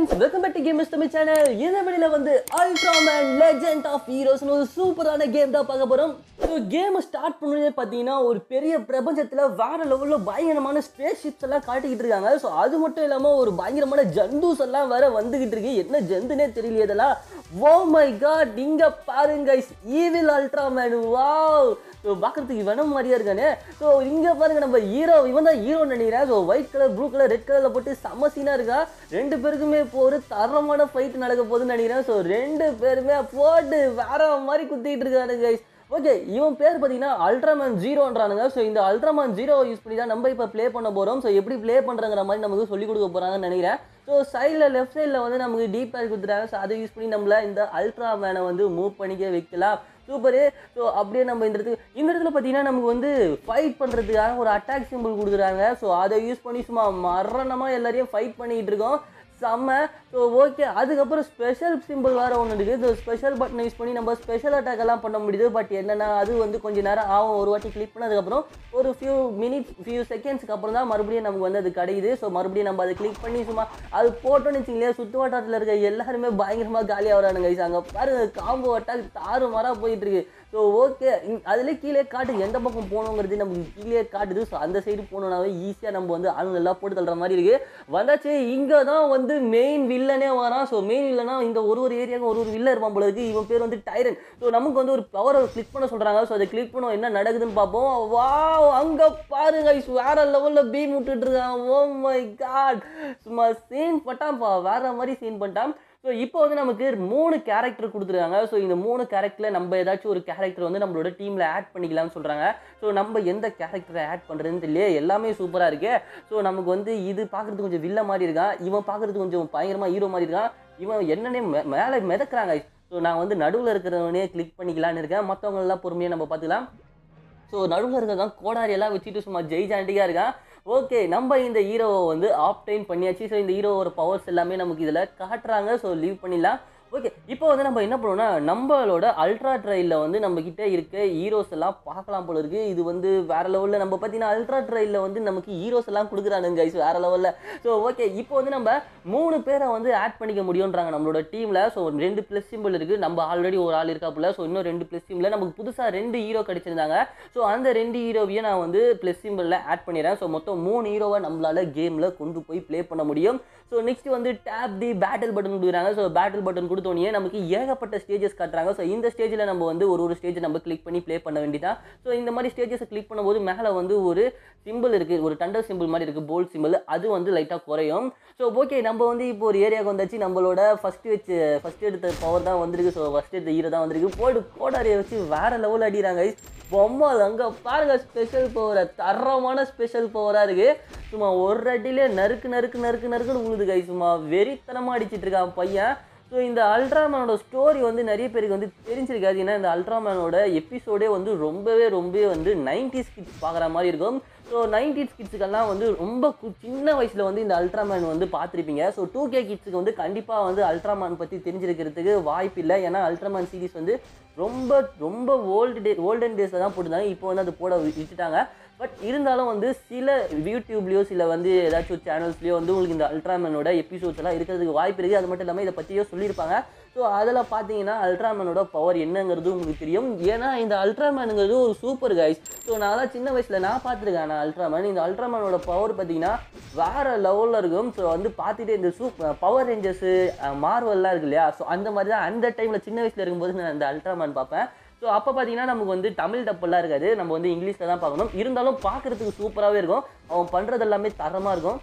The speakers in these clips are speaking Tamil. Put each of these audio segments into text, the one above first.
Friends welcome back to gamers Tamil channel இந்த வீடியோல வந்து அல்ட்ராமேன் லெஜெண்ட் ஆஃப் ஹீரோஸ்னு ஒரு சூப்பரான கேம் தான் பார்க்க போறோம் ஸோ கேம் ஸ்டார்ட் பண்ணதே பார்த்தீங்கன்னா ஒரு பெரிய பிரபஞ்சத்தில் வேற லெவலில் பயங்கரமான ஸ்பேஸ் ஷிப்ஸ் எல்லாம் காட்டிக்கிட்டு இருக்காங்க ஸோ அது மட்டும் இல்லாமல் ஒரு பயங்கரமான ஜந்தூஸ் எல்லாம் வேற வந்துகிட்டு இருக்கு என்ன ஜந்துனே தெரியல இதெல்லாம் ஓ மை காட் இங்க பாருங்க ஈவில் அல்ட்ராமேன் வாவ் ஸோ பார்க்கறதுக்கு வெனம் மாதிரியா இருக்கானே ஸோ இங்கே பாருங்க நம்ம ஹீரோ இவன் தான் ஹீரோ நினைக்கிறேன் so white colour blue colour red கலரில் போட்டு செம்ம சீனாக இருக்கா ரெண்டு பேருக்குமே இப்போ ஒரு தரமான ஃபைட் நடக்க போகுதுன்னு நினைக்கிறேன் ஸோ ரெண்டு பேருமே போட்டு வேற மாதிரி குத்திட்டு இருக்காரு கைஸ் ஓகே இவன் பேர் பார்த்தீங்கன்னா அல்ட்ராமேன் ஜீரோன்றானுங்க ஸோ இந்த அல்ட்ராமேன் ஜீரோ யூஸ் பண்ணி தான் நம்ம இப்போ ப்ளே பண்ண போகிறோம் ஸோ எப்படி ப்ளே பண்ணுறங்கிற மாதிரி நமக்கு சொல்லிக் கொடுக்க போகிறாங்கன்னு நினைக்கிறேன் ஸோ சைடில் லெஃப்ட் சைடில் வந்து நமக்கு டீப் பேக் கொடுத்துட்டாங்க ஸோ அதை யூஸ் பண்ணி நம்மள இந்த அல்ட்ராமேனை வந்து மூவ் பண்ணிக்க வைக்கலாம் சூப்பரு ஸோ அப்படியே நம்ம இந்த இடத்துக்கு இந்த இடத்துல பார்த்தீங்கன்னா நமக்கு வந்து ஃபைட் பண்ணுறதுக்காக ஒரு அட்டாக் சிம்பிள் கொடுக்குறாங்க ஸோ அதை யூஸ் பண்ணி சும்மா மரணமாக எல்லாரையும் ஃபைட் பண்ணிக்கிட்டு இருக்கோம் செம்ம ஸோ ஓகே அதுக்கப்புறம் ஸ்பெஷல் சிம்பிள் வேறு ஒன்று இருக்குது இந்த ஸ்பெஷல் பட்டனை யூஸ் பண்ணி நம்ம ஸ்பெஷல் அட்டாக் எல்லாம் பண்ண முடியுது பட் என்னென்னா அது வந்து கொஞ்ச நேரம் ஆகும் ஒரு வாட்டி கிளிக் பண்ணதுக்கப்புறம் ஒரு ஃபியூ மினிட்ஸ் ஃபியூ செகண்ட்ஸ்க்கு அப்புறம் தான் மறுபடியும் நமக்கு வந்து அது கிடைக்குது ஸோ மறுபடியும் நம்ம அதை கிளிக் பண்ணி சும்மா அது போட்டோன்னு வச்சிங்களேன் சுற்று வட்டாரத்தில் இருக்க எல்லாருமே பயங்கரமாக காலியாக வரானுங்க guys. அங்கே பாருங்க காம்போ அட்டாக் தாறு மாறாக போயிட்டு இருக்கு ஸோ ஓகே அதில் கீழே காட்டுது எந்த பக்கம் போகணுங்கிறது நமக்கு கீழே காட்டுது ஸோ அந்த சைடு போகணுன்னாவே ஈஸியாக நம்ம வந்து ஆளுங்க எல்லாம் போட்டு தள்ளுற மாதிரி இருக்கு வந்தாச்சு இங்கே தான் வந்து மெயின் வில்லனே வரான் ஸோ மெயின் வில்லனா இந்த ஒரு ஒரு ஏரியாவுக்கு ஒரு ஒரு வில்ல இருப்பான் போல இருக்கு இவன் பேர் வந்து டைரன் ஸோ நமக்கு வந்து ஒரு பவரை கிளிக் பண்ண சொல்கிறாங்க ஸோ அதை கிளிக் பண்ணோம் என்ன நடக்குதுன்னு பார்ப்போம் வா அங்கே பாருங்க guys, வேற லெவலில் பீம் விட்டுட்டு இருக்கான் ஓ மை காட் சும்மா சீன் பட்டான்ப்பா வேற மாதிரி சீன் பண்ணிட்டான் ஸோ இப்போ வந்து நமக்கு மூணு கேரக்டர் கொடுத்துருக்காங்க ஸோ இந்த மூணு கேரக்டரில் நம்ம ஏதாச்சும் ஒரு கேரக்டர் வந்து நம்மளோட டீமில் ஆட் பண்ணிக்கலாம்னு சொல்கிறாங்க ஸோ நம்ம எந்த கேரக்டரை ஆட் பண்ணுறதுன்னு தெரியல எல்லாமே சூப்பராக இருக்கு ஸோ நமக்கு வந்து இது பார்க்குறதுக்கு கொஞ்சம் வில்ல மாதிரி இருக்கான் இவன் பார்க்குறதுக்கு கொஞ்சம் பயங்கரமாக ஹீரோ மாதிரி இருக்கான் இவன் என்னன்னே மே- மேலே மிதக்குறாங்க ஸோ நான் வந்து நடுவில் இருக்கிறவனே கிளிக் பண்ணிக்கலான்னு இருக்கேன் மற்றவங்க எல்லாம் பொறுமையாக நம்ம பார்த்துக்கலாம் ஸோ நடுவில் இருக்கிறதான் கோடாரி எல்லாம் வச்சுட்டு சும்மா ஜெய் ஜாண்டியாக இருக்கான் ஓகே நம்ம இந்த ஹீரோவை வந்து ஆப்டைன் பண்ணியாச்சு ஸோ இந்த ஹீரோவோட பவர்ஸ் எல்லாமே நமக்கு இதில் காட்டுறாங்க ஸோ லீவ் பண்ணிடலாம் ஓகே இப்போ வந்து நம்ம என்ன பண்ணுவோம்னா நம்மளோட அல்ட்ரா ட்ரையில் வந்து நம்ம கிட்ட இருக்க ஹீரோஸ் எல்லாம் பார்க்கலாம் போல இருக்கு இது வந்து வேற லெவலில் நம்ம பார்த்தீங்கன்னா அல்ட்ரா ட்ரையில் வந்து நமக்கு ஹீரோஸ் எல்லாம் கொடுக்குறானுங்க கைஸ் வேற லெவலில் ஸோ ஓகே இப்போ வந்து நம்ம மூணு பேரை வந்து ஆட் பண்ணிக்க முடியுன்றாங்க நம்மளோட டீமில் ஸோ ரெண்டு ப்ளஸ் சிம்பிள் இருக்குது நம்ம ஆல்ரெடி ஒரு ஆள் இருக்காப்புல ஸோ இன்னும் ரெண்டு ப்ளஸ் சிம்பிள் நமக்கு புதுசாக ரெண்டு ஹீரோ கிடைச்சிருந்தாங்க ஸோ அந்த ரெண்டு ஹீரோவையும் நான் வந்து ப்ளஸ் சிம்பிளில் ஆட் பண்ணிடுறேன் ஸோ மொத்தம் மூணு ஹீரோவை நம்மளால கேமில் கொண்டு போய் ப்ளே பண்ண முடியும் ஸோ நெக்ஸ்ட் வந்து டேப் தி பேட்டில் பட்டன் கொடுக்குறாங்க ஸோ பேட்டில் பட்டன் கொடுத்தோடனே நமக்கு ஏகப்பட்ட ஸ்டேஜஸ் காட்டுறாங்க ஸோ இந்த ஸ்டேஜில் நம்ம வந்து ஒரு ஒரு ஸ்டேஜ் நம்ம கிளிக் பண்ணி ப்ளே பண்ண வேண்டியதான் ஸோ இந்த மாதிரி ஸ்டேஜஸை கிளிக் பண்ணும்போது மேலே வந்து ஒரு சிம்பிள் இருக்குது ஒரு டண்டர் சிம்பிள் மாதிரி இருக்குது போல்ட் சிம்பிள் அது வந்து லைட்டாக குறையும் ஸோ ஓகே நம்ம வந்து இப்போ ஒரு ஏரியாவுக்கு வந்தாச்சு நம்மளோட ஃபஸ்ட்டு வச்சு ஃபஸ்ட் எடுத்த பவர் தான் வந்திருக்கு ஸோ ஃபஸ்ட் எடுத்த ஹீரோ தான் வந்திருக்கு போடு கோடாரியை வச்சு வேற லெவல் அடிக்கிறாங்க பொம்மல் அங்கே பாருங்க ஸ்பெஷல் பவரை தரமான ஸ்பெஷல் பவராக இருக்கு சும்மா ஒரு அடியிலே நறுக்கு நறுக்கு நறுக்கு நறுக்குன்னு உழுது கை சும்மா வெறித்தனமாக அடிச்சிட்டு இருக்கான் பையன் ஸோ இந்த அல்ட்ராமேனோட ஸ்டோரி வந்து நிறைய பேருக்கு வந்து தெரிஞ்சிருக்காது ஏன்னா இந்த அல்ட்ராமேனோட எபிசோடே வந்து ரொம்பவே ரொம்பவே வந்து நைன்டிஸ் கிட்ஸ் பார்க்குற மாதிரி இருக்கும் ஸோ நைன்டிஸ் கிட்ஸுக்கெல்லாம் வந்து ரொம்ப கு- சின்ன வயசில் வந்து இந்த அல்ட்ராமேன் வந்து பார்த்துருப்பீங்க ஸோ டூ கே கிட்ஸுக்கு வந்து கண்டிப்பாக வந்து அல்ட்ராமேன் பற்றி தெரிஞ்சிருக்கிறதுக்கு வாய்ப்பு இல்லை ஏன்னா அல்ட்ராமேன் சீரிஸ் வந்து ரொம்ப ரொம்ப ஓல்டு டே ஓல்டன் டேஸில் தான் போட்டிருந்தாங்க இப்போ வந்து அது போட வி- விட்டுட்டாங்க பட் இருந்தாலும் வந்து சில யூடியூப்லேயோ சில வந்து ஏதாச்சும் சேனல்ஸ்லேயோ வந்து உங்களுக்கு இந்த அல்ட்ராமேனோட எபிசோட்ஸ் எல்லாம் இருக்கிறதுக்கு வாய்ப்பு இருக்குது அது மட்டும் இல்லாமல் இதை பற்றியோ சொல்லியிருப்பாங்க ஸோ அதில் பார்த்தீங்கன்னா அல்ட்ராமேனோட பவர் என்னங்கிறது உங்களுக்கு தெரியும் ஏன்னா இந்த அல்ட்ராமேனுங்கிறது ஒரு சூப்பர் கைஸ் ஸோ நான் தான் சின்ன வயசில் நான் பார்த்துருக்கேன் நான் அல்ட்ராமேன் இந்த அல்ட்ராமேனோட பவர் பார்த்தீங்கன்னா வேற லெவலில் இருக்கும் ஸோ வந்து பார்த்துட்டு இந்த சூப் பவர் ரேஞ்சர்ஸு மார்வல்லாம் இருக்கு இல்லையா ஸோ அந்த மாதிரி தான் அந்த டைமில் சின்ன வயசில் இருக்கும்போது நான் இந்த அல்ட்ராமேன் பார்ப்பேன் ஸோ அப்போ பார்த்தீங்கன்னா நமக்கு வந்து தமிழ் டப்பெல்லாம் இருக்காது நம்ம வந்து இங்கிலீஷில் தான் பார்க்கணும் இருந்தாலும் பார்க்குறதுக்கு சூப்பராகவே இருக்கும் அவன் பண்ணுறது எல்லாமே தரமாக இருக்கும்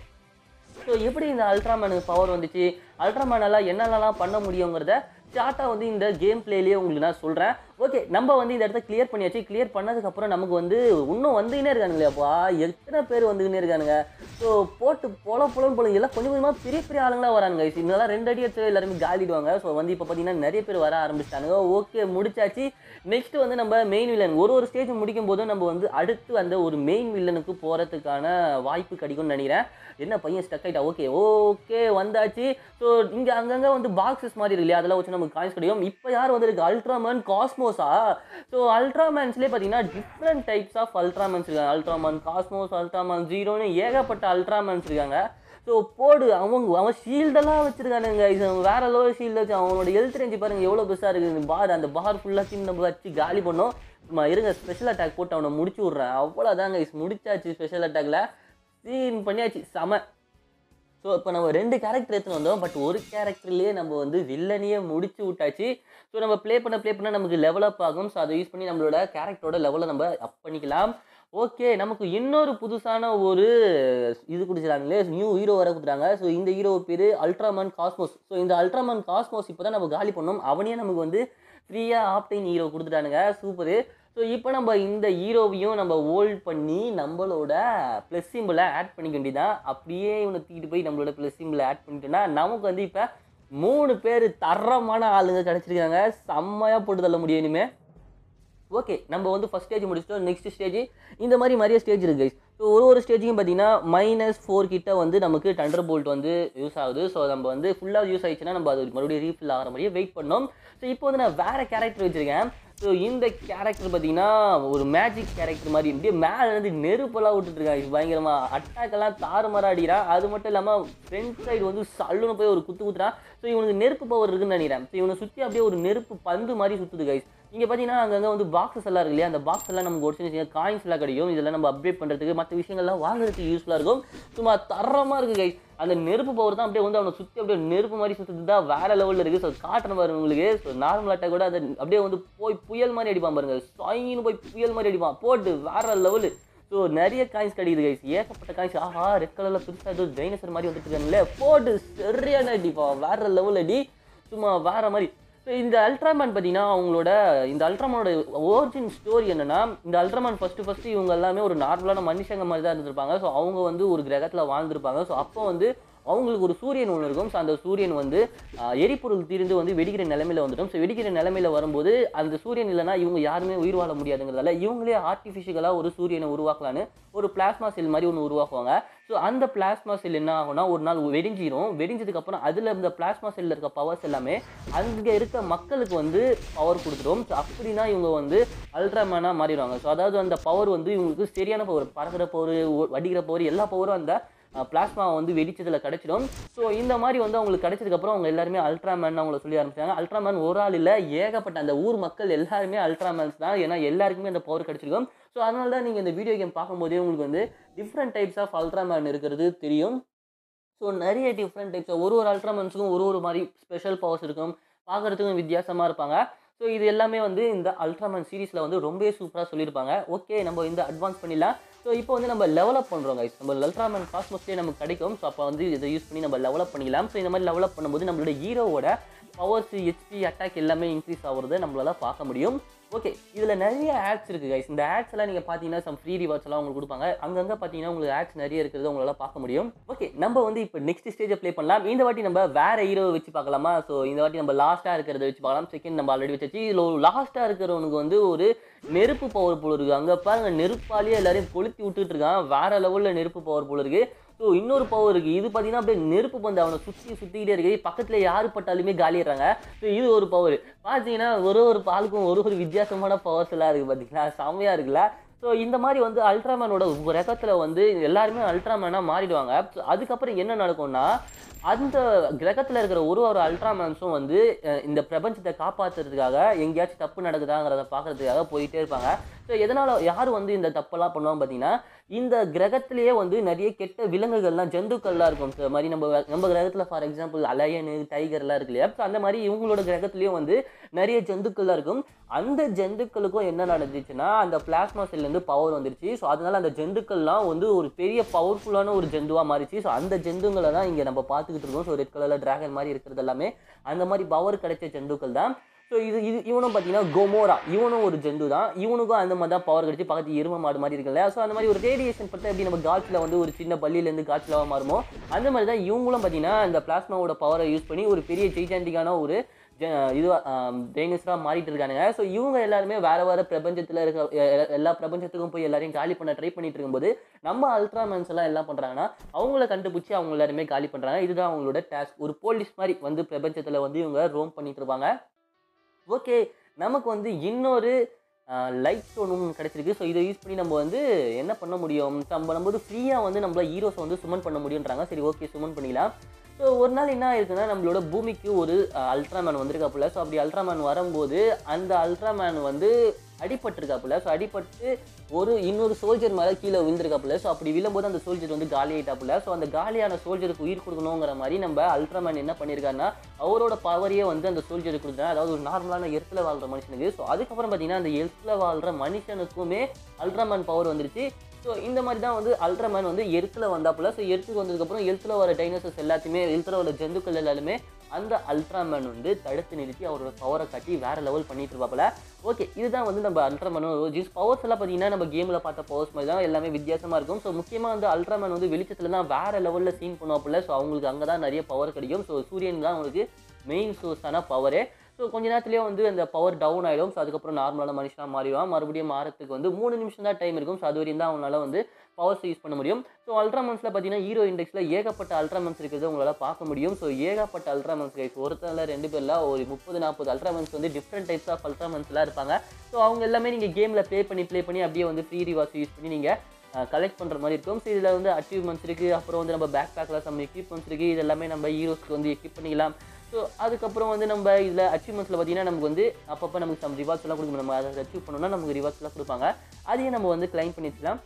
ஸோ எப்படி இந்த அல்ட்ராமேனுக்கு பவர் வந்துச்சு அல்ட்ராமேனால என்னென்னலாம் பண்ண முடியுங்கிறத ஷார்ட்டாக வந்து இந்த கேம் பிளேலேயே உங்களுக்கு நான் சொல்கிறேன் ஓகே நம்ம வந்து இந்த இடத்த கிளியர் பண்ணியாச்சு கிளியர் பண்ணதுக்கப்புறம் நமக்கு வந்து இன்னும் வந்துக்கினே இருக்கானுங்களேப்பா எத்தனை பேர் வந்துக்கினே இருக்கானுங்க ஸோ போட்டு பொல பொலம் பொலம் எல்லாம் கொஞ்சம் கொஞ்சமாக பெரிய பெரிய ஆளுங்களாக வரானுங்க இதெல்லாம் ரெண்டு அடி எடுத்து எல்லாருமே காலிடுவாங்க ஸோ வந்து இப்போ பார்த்தீங்கன்னா நிறைய பேர் வர ஆரம்பிச்சிட்டானுங்க ஓகே முடிச்சாச்சு நெக்ஸ்ட் வந்து நம்ம மெயின் வில்லன் ஒரு ஒரு ஸ்டேஜ் முடிக்கும் போதும் நம்ம வந்து அடுத்து அந்த ஒரு மெயின் வில்லனுக்கு போகிறதுக்கான வாய்ப்பு கிடைக்கும்னு நினைக்கிறேன் என்ன பையன் ஸ்டக் ஆகிட்டா ஓகே ஓகே வந்தாச்சு ஸோ இங்கே அங்கங்கே வந்து பாக்ஸஸ் மாதிரி இருக்கு இல்லையா அதெல்லாம் வச்சு நமக்கு காயின்ஸ் கிடைக்கும் இப்போ யார் வந்திருக்கு அல்ட்ராமேன் காஸ்மோஸா ஸோ அல்ட்ராமேன்ஸ்லேயே பார்த்தீங்கன்னா டிஃப்ரெண்ட் டைப்ஸ் ஆஃப் அல்ட்ராமேன்ஸ் இருக்காங்க அல்ட்ராமேன் காஸ்மோஸ் அல்ட்ராமேன் ஜீரோன்னு ஏகப்பட்ட அல்ட்ராமேன்ஸ் இருக்காங்க ஸோ ஸோ போடு அவங்க அவன் ஷீல்டெல்லாம் வச்சிருக்கானுங்க இது அவன் வேற லெவல் ஷீல்டு வச்சு அவனோட ஹெல்த் ரேஞ்சு பாருங்க எவ்வளோ பெருசாக இருக்குது இந்த பார் அந்த பார் ஃபுல்லாத்தையும் நம்ம வச்சு காலி பண்ணோம் சும்மா இருங்க ஸ்பெஷல் அட்டாக் போட்டு அவனை முடிச்சு விட்றேன் அவ்வளோதாங்க முடிச்சாச்சு ஸ்பெஷல் அட்டாக்ல சீன் பண்ணியாச்சு செம ஸோ இப்போ நம்ம ரெண்டு கேரக்டர் எடுத்துன்னு வந்தோம் பட் ஒரு கேரக்டர்லேயே நம்ம வந்து வில்லனையே முடிச்சு விட்டாச்சு ஸோ நம்ம ப்ளே பண்ண ப்ளே பண்ண நமக்கு லெவலப் ஆகும் ஸோ அதை யூஸ் பண்ணி நம்மளோட கேரக்டரோட லெவலை நம்ம அப் பண்ணிக்கலாம் ஓகே நமக்கு இன்னொரு புதுசான ஒரு இது கொடுத்துருக்காங்களே நியூ ஹீரோ வர கொடுத்துறாங்க ஸோ இந்த ஹீரோ பேர் அல்ட்ராமன் காஸ்மோஸ் ஸோ இந்த அல்ட்ராமன் காஸ்மோஸ் இப்போ தான் நம்ம காலி பண்ணோம் அவனே நமக்கு வந்து ஃப்ரீயாக ஆப்டைன் ஹீரோ கொடுத்துட்டானுங்க சூப்பரு ஸோ இப்போ நம்ம இந்த ஹீரோவையும் நம்ம ஹோல்ட் பண்ணி நம்மளோட ப்ளஸ் சிம்பிளை ஆட் பண்ணிக்க வேண்டியதான் அப்படியே இவனை தூக்கிட்டு போய் நம்மளோட ப்ளஸ் சிம்பிளை ஆட் பண்ணிட்டோன்னா நமக்கு வந்து இப்போ மூணு பேர் தரமான ஆளுங்க கிடச்சிருக்காங்க செம்மையாக போட்டு தள்ள முடியும் இனிமே ஓகே நம்ம வந்து ஃபஸ்ட் ஸ்டேஜ் முடிச்சிட்டோம் நெக்ஸ்ட் ஸ்டேஜ் இந்த மாதிரி நிறைய ஸ்டேஜ் இருக்கு guys. ஸோ ஒரு ஒரு ஸ்டேஜையும் பார்த்தீங்கன்னா மைனஸ் ஃபோர் கிட்ட வந்து நமக்கு டண்டர் போல்ட் வந்து யூஸ் ஆகுது ஸோ நம்ம வந்து ஃபுல்லாக யூஸ் ஆயிடுச்சுன்னா நம்ம அது மறுபடியும் ரீஃபில் ஆகிற மாதிரியே வெயிட் பண்ணோம் ஸோ இப்போ வந்து நான் வேற கேரக்டர் வச்சிருக்கேன் ஸோ இந்த கேரக்டர் பார்த்தீங்கன்னா ஒரு மேஜிக் கேரக்டர் மாதிரி இப்படியே மேலே இருந்து நெருப்பெல்லாம் விட்டுட்டு இருக்காங்க இது பயங்கரமாக அட்டாக் எல்லாம் தாறுமாறா அடிக்கிறான் அது மட்டும் இல்லாமல் ஃப்ரண்ட் சைடு வந்து சல்லுன்னு போய் ஒரு குத்து குத்துறான் ஸோ இவனுக்கு நெருப்பு பவர் இருக்குன்னு நினைக்கிறேன் ஸோ இவனை சுற்றி அப்படியே ஒரு நெருப்பு பந்து மாதிரி சுற்றுது கைஸ் இங்கே பார்த்தீங்கன்னா அங்கங்கே வந்து பாக்ஸஸ் எல்லாம் இருக்கு இல்லையா அந்த பாக்ஸ் எல்லாம் நமக்கு ஒரு சின்ன சின்ன காயின்ஸ் எல்லாம் கிடைக்கும் இதெல்லாம் நம்ம அப்டேட் பண்ணுறதுக்கு மற்ற விஷயங்கள்லாம் வாங்குறதுக்கு யூஸ்ஃபுல்லாக இருக்கும் சும்மா தரமாக இருக்குது கைஸ் அந்த நெருப்பு பவர் தான் அப்படியே வந்து அவனை சுற்றி அப்படியே நெருப்பு மாதிரி சுற்றுறது தான் வேற லெவலில் இருக்குது ஸோ காட்டுறேன் பாருங்க உங்களுக்கு ஸோ நார்மல் அட்டாக் கூட அது அப்படியே வந்து போய் புயல் மாதிரி அடிப்பான் பாருங்க சாயின்னு போய் புயல் மாதிரி அடிப்பான் போட்டு வேற லெவலு ஸோ நிறைய காயின்ஸ் கிடைக்குது கைஸ் ஏகப்பட்ட காயின்ஸ் ஆஹா ரெட் கலரில் பெருசாக ஏதோ டைனோசர் மாதிரி வந்துட்டு இருக்காங்களே போட்டு சரியான அடிப்பான் வேற லெவல் அடி சும்மா வேற மாதிரி ஸோ இந்த அல்ட்ராமேன் பார்த்தீங்கன்னா அவங்களோட இந்த அல்ட்ராமேனோட ஒரிஜின் ஸ்டோரி என்னன்னா இந்த அல்ட்ராமேன் ஃபஸ்ட்டு ஃபஸ்ட்டு இவங்க எல்லாமே ஒரு நார்மலான மனுஷங்க மாதிரி தான் இருந்திருப்பாங்க ஸோ அவங்க வந்து ஒரு கிரகத்தில் வாழ்ந்திருப்பாங்க ஸோ அப்போ வந்து அவங்களுக்கு ஒரு சூரியன் ஒன்று இருக்கும் ஸோ அந்த சூரியன் வந்து ஆஹ், எரிபொருள் தீர்ந்து வந்து வெடிக்கிற நிலைமையில வந்துடும் ஸோ வெடிக்கிற நிலைமையில வரும்போது அந்த சூரியன் இல்லைன்னா இவங்க யாருமே உயிர் வாழ முடியாதுங்கிறதால இவங்களே ஆர்டிஃபிஷியலாக ஒரு சூரியனை உருவாக்கலான்னு ஒரு பிளாஸ்மா செல் மாதிரி ஒன்று உருவாக்குவாங்க ஸோ அந்த பிளாஸ்மா செல் என்ன ஆகும்னா ஒரு நாள் வெடிஞ்சிரும் வெடிஞ்சதுக்கு அப்புறம் அதில் இந்த பிளாஸ்மா செல்லில் இருக்க பவர்ஸ் எல்லாமே அங்கே இருக்க மக்களுக்கு வந்து பவர் கொடுத்துரும் ஸோ அப்படின்னா இவங்க வந்து அல்ட்ராமேனாக மாறிடுவாங்க ஸோ அதாவது அந்த பவர் வந்து இவங்களுக்கு சரியான பவர் பறக்கிற பவர் வடிக்கிற பவர் எல்லா பவரும் அந்த பிளாஸ்மா வந்து வெடிச்சதில் கிடைச்சிடும் ஸோ இந்த மாதிரி வந்து அவங்களுக்கு கிடைச்சதுக்கப்புறம் அவங்க எல்லாருமே அல்ட்ராமேன் அவங்கள சொல்லி ஆரம்பிச்சாங்க அல்ட்ராமேன் ஒரு ஆள் இல்லை ஏகப்பட்ட அந்த ஊர் மக்கள் எல்லாருமே அல்ட்ராமேன்ஸ் தான் ஏன்னா எல்லாருக்குமே அந்த பவர் கிடைச்சிருக்கும் ஸோ அதனால தான் நீங்கள் இந்த வீடியோ கேம் பார்க்கும்போதே உங்களுக்கு வந்து டிஃப்ரெண்ட் டைப்ஸ் ஆஃப் அல்ட்ராமேன் இருக்கிறது தெரியும் ஸோ நிறைய டிஃப்ரெண்ட் டைப்ஸ் ஒரு ஒரு அல்ட்ராமேன்ஸுக்கும் ஒரு ஒரு மாதிரி ஸ்பெஷல் பவர்ஸ் இருக்கும் பார்க்குறதுக்கும் வித்தியாசமாக இருப்பாங்க ஸோ இது எல்லாமே வந்து இந்த அல்ட்ராமேன் சீரிஸில் வந்து ரொம்பவே சூப்பராக சொல்லியிருப்பாங்க ஓகே நம்ம இந்த அட்வான்ஸ் பண்ணிடலாம் ஸோ இப்போ வந்து நம்ம லெவலப் பண்ணுறோம் கைஸ் நம்ம அல்ட்ராமேன் காஸ்மோஸ்லேயே நமக்கு கிடைக்கும் ஸோ அப்போ வந்து இதை யூஸ் பண்ணி நம்ம லெவலப் பண்ணிக்கலாம் ஸோ இந்த மாதிரி லெவலப் பண்ணும்போது நம்மளோட ஹீரோவோட பவர்ஸ் ஹெச்பி அட்டாக் எல்லாமே இன்க்ரீஸ் ஆகுறத நம்மளால பார்க்க முடியும் ஓகே இதில் நிறைய ஆட்ஸ் இருக்குது கைஸ் இந்த ஆட்ஸ் எல்லாம் நீங்கள் பார்த்தீங்கன்னா சம் ஃப்ரீ ரிவார்ட்ஸ் எல்லாம் உங்களுக்கு கொடுப்பாங்க அங்கங்கே பார்த்தீங்கன்னா உங்களுக்கு ஆட்ஸ் நிறைய இருக்கிறது உங்களால் பார்க்க முடியும் ஓகே நம்ம வந்து இப்போ நெக்ஸ்ட் ஸ்டேஜை ப்ளே பண்ணலாம் இந்த வாட்டி நம்ம வேற ஹீரோவை வச்சு பார்க்கலாமா ஸோ இந்த வாட்டி நம்ம லாஸ்ட்டாக இருக்கிறத வச்சு பார்க்கலாம் செகண்ட் நம்ம ஆல்ரெடி வச்சாச்சு இதில் லாஸ்ட்டாக இருக்கிறவனுக்கு வந்து ஒரு நெருப்பு பவர் போல இருக்கு அங்கே பாருங்க நெருப்பாலேயே எல்லாரையும் கொளுத்தி விட்டுட்டு இருக்கான் வேற லெவலில் நெருப்பு பவர் போல இருக்கு ஸோ இன்னொரு பவர் இருக்குது இது பார்த்தீங்கன்னா அப்படியே நெருப்பு பந்து அவனை சுற்றி சுற்றிக்கிட்டே இருக்கு பக்கத்தில் யாரு பட்டாலுமே காலிடுறாங்க ஸோ இது ஒரு பவர் பார்த்தீங்கன்னா ஒரு ஒரு பாலுக்கும் ஒரு ஒரு வித்தியாசமான பவர்ஸ் எல்லாம் இருக்குது பார்த்தீங்களா செம்மையாக இருக்குல்ல ஸோ இந்த மாதிரி வந்து அல்ட்ராமேனோட கிரகத்தில் வந்து எல்லாருமே அல்ட்ராமேனாக மாறிடுவாங்க So, அதுக்கப்புறம் என்ன நடக்கும்னா அந்த கிரகத்தில் இருக்கிற ஒரு ஒரு அல்ட்ராமேன்ஸும் வந்து அஹ், இந்த பிரபஞ்சத்தை காப்பாற்றுறதுக்காக எங்கேயாச்சும் தப்பு நடக்குதாங்கிறத பார்க்கறதுக்காக போயிட்டே இருப்பாங்க ஸோ எதனால் யார் வந்து இந்த தப்பெல்லாம் பண்ணுவாங்க பார்த்தீங்கன்னா இந்த கிரகத்திலேயே வந்து நிறைய கெட்ட விலங்குகள்லாம் ஜந்துக்கள்லாம் இருக்கும் ஸோ மாதிரி நம்ம நம்ம கிரகத்தில் ஃபார் எக்ஸாம்பிள் அலையனு டைகர்லாம் இருக்கு இல்லையா ஸோ அந்த மாதிரி இவங்களோட கிரகத்துலேயும் வந்து நிறைய ஜந்துக்கள்லாம் இருக்கும் அந்த ஜந்துக்களுக்கும் என்ன நடந்துச்சுன்னா அந்த பிளாஸ்மா செல்லேருந்து பவர் வந்துருச்சு ஸோ அதனால அந்த ஜந்துக்கள்லாம் வந்து ஒரு பெரிய பவர்ஃபுல்லான ஒரு ஜந்துவாக மாறிச்சு ஸோ அந்த ஜந்துங்களை தான் இங்கே நம்ம பார்த்துக்கிட்டு இருக்கோம் ஸோ ரெட் கலரில் டிராகன் மாதிரி இருக்கிறது எல்லாமே அந்த மாதிரி பவர் கிடைச்ச ஜந்துக்கள் தான் ஸோ இது இது இவனும் பார்த்தீங்கன்னா கோமோரா இவனும் ஒரு ஜந்து தான் இவனுக்கும் அந்த மாதிரி தான் பவர் கிடைச்சி பக்கத்து எரும மாடு மாதிரி இருக்குல்ல ஸோ அந்த மாதிரி ஒரு ரேடியேஷன் பற்றி எப்படி நம்ம காட்சியில் வந்து ஒரு சின்ன பள்ளியிலேருந்து காட்சிலாக மாறுமோ அந்த மாதிரி தான் இவங்களும் பார்த்தீங்கன்னா இந்த பிளாஸ்மாவோட பவரை யூஸ் பண்ணி ஒரு பெரிய ஜெய்ஜாண்டிக்கான ஒரு ஜ- இது டைனோசராக மாறிட்டு இருக்கானுங்க ஸோ இவங்க எல்லாருமே வேற வேற பிரபஞ்சத்தில் இருக்க எ- எ- எல்லா பிரபஞ்சத்துக்கும் போய் எல்லாரையும் காலி பண்ண ட்ரை பண்ணிட்டு இருக்கும்போது நம்ம அல்ட்ராமேன்ஸ் எல்லாம் என்ன பண்ணுறாங்கன்னா அவங்கள கண்டுபிடிச்சி அவங்க எல்லாருமே காலி பண்ணுறாங்க இதுதான் அவங்களோட டாஸ்க் ஒரு போலீஸ் மாதிரி வந்து பிரபஞ்சத்தில் வந்து இவங்க ரோம் பண்ணிட்டு இருப்பாங்க ஓகே நமக்கு வந்து இன்னொரு லைட் ஸ்டோனும் கிடச்சிருக்கு ஸோ இதை யூஸ் பண்ணி நம்ம வந்து என்ன பண்ண முடியும் நம்ம நம்ம வந்து ஃப்ரீயாக வந்து நம்மள ஹீரோஸை வந்து சுமன் பண்ண முடியுன்றாங்க சரி ஓகே சுமன் பண்ணிக்கலாம் ஸோ ஒரு நாள் என்ன ஆயிருக்குன்னா நம்மளோட பூமிக்கு ஒரு அல்ட்ராமேன் வந்திருக்காப்புல ஸோ அப்படி அல்ட்ராமேன் வரும்போது அந்த அல்ட்ராமேன் வந்து அடிபட்டிருக்காப்புல ஸோ அடிபட்டு ஒரு இன்னொரு சோல்ஜர் மேலே கீழே விழுந்திருக்காப்புல ஸோ அப்படி விழும்போது அந்த சோல்ஜர் வந்து காலி ஆயிட்டாப்புல ஸோ அந்த காலியான சோல்ஜருக்கு உயிர் கொடுக்கணுங்கிற மாதிரி நம்ம அல்ட்ராமேன் என்ன பண்ணியிருக்காருன்னா அவரோட பவரையே வந்து அந்த சோல்ஜருக்கு கொடுத்தாரு அதாவது ஒரு நார்மலான எர்த்தில் வாழ்ற மனுஷனுக்கு ஸோ அதுக்கப்புறம் பார்த்தீங்கன்னா அந்த எர்த்தில் வாழ்ற மனுஷனுக்குமே அல்ட்ராமேன் பவர் வந்துருச்சு ஸோ இந்த மாதிரி தான் வந்து அல்ட்ராமேன் வந்து எர்த்தில் வந்தாப்புல ஸோ எர்த்துக்கு வந்ததுக்கப்புறம் எர்த்தில் வர டைனோசர்ஸ் எல்லாத்தையுமே எர்த்தில் வர ஜந்துக்கள் எல்லாருமே அந்த அல்ட்ராமேன் வந்து தடுத்து நிறுத்தி அவரோட பவரை காட்டி வேற லெவல் பண்ணிட்டு இருப்பாப்புல ஓகே இதுதான் வந்து நம்ம அல்ட்ராமேன் ஜிஸ் பவர்ஸ் எல்லாம் பார்த்தீங்கன்னா நம்ம கேமில் பார்த்த பவர்ஸ் மாதிரி தான் எல்லாமே வித்தியாசமாக இருக்கும் ஸோ முக்கியமாக வந்து அல்ட்ராமேன் வந்து வெளிச்சத்தில் தான் வேற லெவலில் சீன் பண்ணுவாப்புல ஸோ அவங்களுக்கு அங்கே தான் நிறைய பவர் கிடைக்கும் ஸோ சூரியன் தான் அவங்களுக்கு மெயின் சோர்ஸான பவரே ஸோ கொஞ்ச நேரத்துலேயே வந்து அந்த பவர் டவுன் ஆகிடும் ஸோ அதுக்கப்புறம் நார்மலான மனுஷனாக மாறிடுவான் மறுபடியும் மாறத்துக்கு வந்து மூணு நிமிஷம் தான் டைம் இருக்கும் ஸோ அது வரையும் தான் அவங்களால வந்து பவர்ஸ் யூஸ் பண்ண முடியும் ஸோ அல்ட்ராமன்ஸில் பார்த்தீங்கன்னா ஹீரோ இண்டெக்ஸில் ஏகப்பட்ட அல்ட்ராமன்ஸ் இருக்கிறது உங்களால் பார்க்க முடியும் ஸோ ஏகப்பட்ட அல்ட்ராமன்ஸ் கைஸ் ஒருத்தரில் ரெண்டு பேரில் ஒரு முப்பது நாற்பது அல்ட்ராமன்ஸ் வந்து டிஃப்ரெண்ட் டைப்ஸ் ஆஃப் அல்ட்ராமன்ஸ்லாம் இருப்பாங்க ஸோ அவங்க எல்லாமே நீங்கள் கேமில் ப்ளே பண்ணி ப்ளே பண்ணி அப்படியே வந்து ஃப்ரீ ரிவார்ஸ் யூஸ் பண்ணி நீங்கள் கலெக்ட் பண்ணுற மாதிரி இருக்கும் ஸோ இதில் வந்து அச்சீவ்மெண்ட்ஸ் இருக்குது அப்புறம் வந்து நம்ம பேக் பேக்கில் சம் எக்யூப்மெண்ட்ஸ் இருக்குது இது எல்லாமே நம்ம ஹீரோஸ்க்கு வந்து எக்யூப் பண்ணிக்கலாம் ஸோ அதுக்கப்புறம் வந்து நம்ம இதில் அச்சீவ்மெண்ட்ஸில் பார்த்தீங்கன்னா நமக்கு வந்து அப்பப்போ நமக்கு சம் ரிவார்ட்ஸ் எல்லாம் கொடுக்கணும் நம்ம அதை அச்சீவ் பண்ணோம்னா நமக்கு ரிவார்ட்ஸ் எல்லாம் கொடுப்பாங்க அதையும் நம்ம வந்து கிளைம் பண்ணி வச்சுக்கலாம்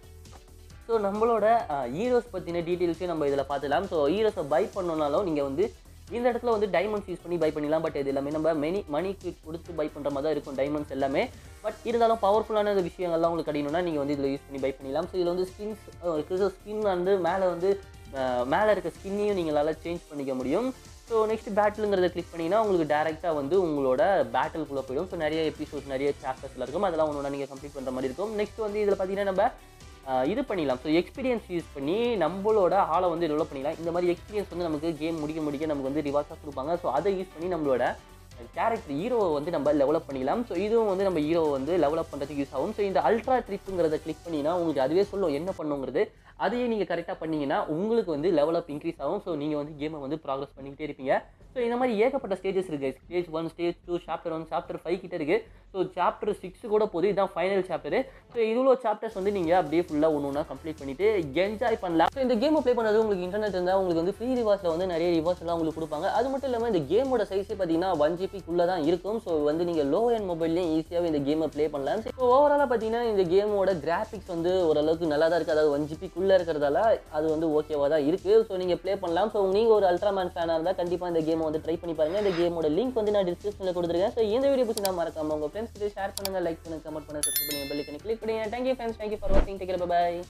ஸோ நம்மளோட ஹீரோஸ் பற்றின டீட்டெயில்ஸையும் நம்ம இதில் பார்த்துக்கலாம் ஸோ ஹீரோஸை பை பண்ணோனாலும் நீங்கள் வந்து இந்த இடத்துல வந்து டைமண்ட்ஸ் யூஸ் பண்ணி பை பண்ணிடலாம் பட் இது எல்லாமே நம்ம மணி மணிக்கு கொடுத்து பை பண்ணுற மாதிரி தான் இருக்கும் டைமண்ட்ஸ் எல்லாமே பட் இருந்தாலும் பவர்ஃபுல்லான விஷயங்கள்லாம் உங்களுக்கு கிடைக்கணும்னா நீங்கள் வந்து இதில் யூஸ் பண்ணி பை பண்ணிடலாம் ஸோ இதில் வந்து ஸ்கின்ஸ் இருக்குது ஸோ ஸ்கின் வந்து மேலே வந்து மேலே இருக்க ஸ்கின்னையும் நீங்களால் சேஞ்ச் பண்ணிக்க முடியும் ஸோ நெக்ஸ்ட் பேட்டிலுங்கிறத கிளிக் பண்ணிங்கன்னா உங்களுக்கு டேரெக்டாக வந்து உங்களோட பேட்டிலுக்குள்ளே போயிடும் ஸோ நிறைய எபிசோட்ஸ் நிறைய சாப்டர்ஸ்லாம் இருக்கும் அதெல்லாம் ஒன்று நீங்கள் கம்ப்ளீட் பண்ணுற மாதிரி இருக்கும் நெக்ஸ்ட் வந்து இதில் பார்த்தீங்கன்னா நம்ம ஆஹ் இது பண்ணிடலாம் ஸோ எக்ஸ்பீரியன்ஸ் யூஸ் பண்ணி நம்மளோட ஆளை வந்து டெவலப் பண்ணிடலாம் இந்த மாதிரி எக்ஸ்பீரியன்ஸ் வந்து நமக்கு கேம் முடிக்க முடிக்க நமக்கு வந்து ரிவார்ஸாக கொடுப்பாங்க ஸோ அதை யூஸ் பண்ணி நம்மளோட கேரக்டர் ஹீரோவை வந்து நம்ம லெவலப் பண்ணிக்கலாம் ஸோ இதுவும் வந்து நம்ம ஹீரோவை வந்து லெவலப் பண்ணுறதுக்கு யூஸ் ஆகும் ஸோ இந்த அல்ட்ரா ட்ரிப்புங்கிறத கிளிக் பண்ணிங்கன்னா உங்களுக்கு அதுவே சொல்லும் என்ன பண்ணுங்கிறது அதையே நீங்கள் கரெக்டாக பண்ணீங்கன்னா உங்களுக்கு வந்து லெவலப் இன்க்ரீஸ் ஆகும் ஸோ நீங்கள் வந்து கேமை வந்து ப்ராக்ரஸ் பண்ணிக்கிட்டே இருப்பீங்க ஸோ இந்த மாதிரி ஏகப்பட்ட ஸ்டேஜஸ் இருக்குது stage one stage two chapter one chapter five கிட்ட இருக்குது ஸோ சாப்டர் சிக்ஸ் கூட போகுது இதுதான் ஃபைனல் சாப்டர் ஸோ இவ்வளோ சாப்டர்ஸ் வந்து நீங்கள் அப்படியே ஃபுல்லாக ஒன்று ஒன்றா கம்ப்ளீட் பண்ணிட்டு என்ஜாய் பண்ணலாம் ஸோ இந்த கேமை ப்ளே பண்ணது உங்களுக்கு இன்டர்நெட் இருந்தால் உங்களுக்கு வந்து ஃப்ரீ ரிவார்ஸில் வந்து நிறைய ரிவார்ஸ் எல்லாம் உங்களுக்கு கொடுப்பாங்க அது மட்டும் இல்லாமல் இந்த கேமோட சைஸே பார்த்தீங்கன்னா ஒன் ஜிபிக்குள்ளே தான் இருக்கும் ஸோ வந்து நீங்கள் லோ அண்ட் மொபைல்லையும் ஈஸியாகவே இந்த கேமை ப்ளே பண்ணலாம் ஸோ ஓவராலாக பார்த்தீங்கன்னா இந்த கேமோட கிராஃபிக்ஸ் வந்து ஓரளவுக்கு நல்லா தான் இருக்குது அதாவது ஒன் ஜிபிக்குள்ளே இருக்கிறதால அது வந்து ஓகேவாக தான் இருக்குது ஸோ நீங்கள் ப்ளே பண்ணலாம் ஸோ நீங்கள் ஒரு அல்ட்ராமேன் ஃபேனாக இருந்தால் கண்டிப்பாக இந்த கேமை வந்து ட்ரை பண்ணி பாருங்கள் இந்த கேமோட லிங்க் வந்து நான் டிஸ்கிரிப்ஷனில் கொடுத்துருக்கேன் ஸோ இந்த வீடியோ பிடிச்சி நான் மறக்காம உங்கள் ஃப்ரெண்ட்ஸ் கிட்ட ஷேர் பண்ணுங்கள் லைக் பண்ணுங்கள் கமெண்ட் பண்ணுங்கள் சப்ஸ்கிரைப் பண்ணுங்கள் பெல் கிளிக் பண்ணுங்கள் தேங்க்யூ ஃப்ரெண்ட்ஸ் தேங்க்யூ ஃபார் வாட்சிங் டேக் பை